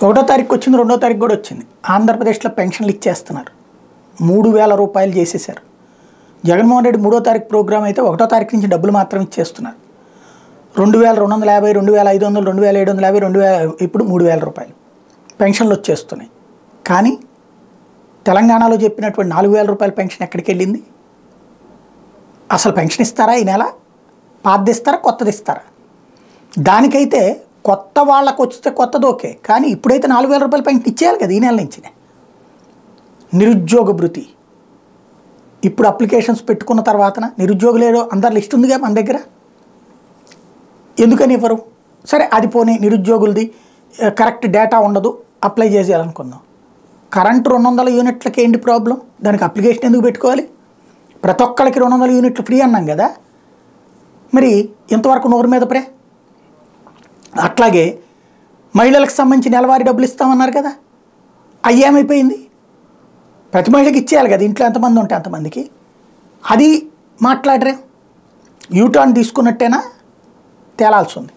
ఒకటో తారీఖు వచ్చింది రెండో తారీఖు కూడా వచ్చింది ఆంధ్రప్రదేశ్లో పెన్షన్లు ఇచ్చేస్తున్నారు మూడు వేల రూపాయలు చేసేశారు జగన్మోహన్ రెడ్డి మూడో తారీఖు ప్రోగ్రామ్ అయితే ఒకటో తారీఖు నుంచి డబ్బులు మాత్రం ఇచ్చేస్తున్నారు రెండు వేల రెండు వందల యాభై రెండు వేల ఐదు వందలు రెండు వేల ఏడు వందల యాభై రెండు వేల ఇప్పుడు మూడు వేల రూపాయలు పెన్షన్లు వచ్చేస్తున్నాయి కానీ తెలంగాణలో చెప్పినటువంటి నాలుగు వేల రూపాయల పెన్షన్ ఎక్కడికి వెళ్ళింది అసలు పెన్షన్ ఇస్తారా ఈ నెల పాతది ఇస్తారా కొత్తది ఇస్తారా దానికైతే కొత్త వాళ్ళకు వస్తే కొత్తది ఓకే కానీ ఇప్పుడైతే నాలుగు వేల రూపాయల పెన్షన్ ఇచ్చేయాలి కదా ఈ నెల నుంచి నిరుద్యోగ భృతి ఇప్పుడు అప్లికేషన్స్ పెట్టుకున్న తర్వాతన నిరుద్యోగులేదో అందరి లిస్ట్ ఉందిగా మన దగ్గర ఎందుకని ఇవ్వరు సరే అది పోనీ నిరుద్యోగులది ఆ, కరెక్ట్ డేటా ఉండదు అప్లై చేసేయాలనుకుందాం కరెంట్ రెండు వందల యూనిట్లకి ఏంటి ప్రాబ్లం దానికి అప్లికేషన్ ఎందుకు పెట్టుకోవాలి ప్రతి ఒక్కరికి రెండు వందల యూనిట్లు ఫ్రీ అన్నాం కదా మరి ఇంతవరకు నోరు మీద ప్రే అట్లాగే మహిళలకు సంబంధించి నెలవారీ డబ్బులు ఇస్తామన్నారు కదా అవి ఏమైపోయింది ప్రతి మహిళకి ఇచ్చేయాలి కదా ఇంట్లో ఎంతమంది ఉంటే అంతమందికి అది మాట్లాడరే యూటర్న్ తీసుకున్నట్టేనా తేలాల్సి ఉంది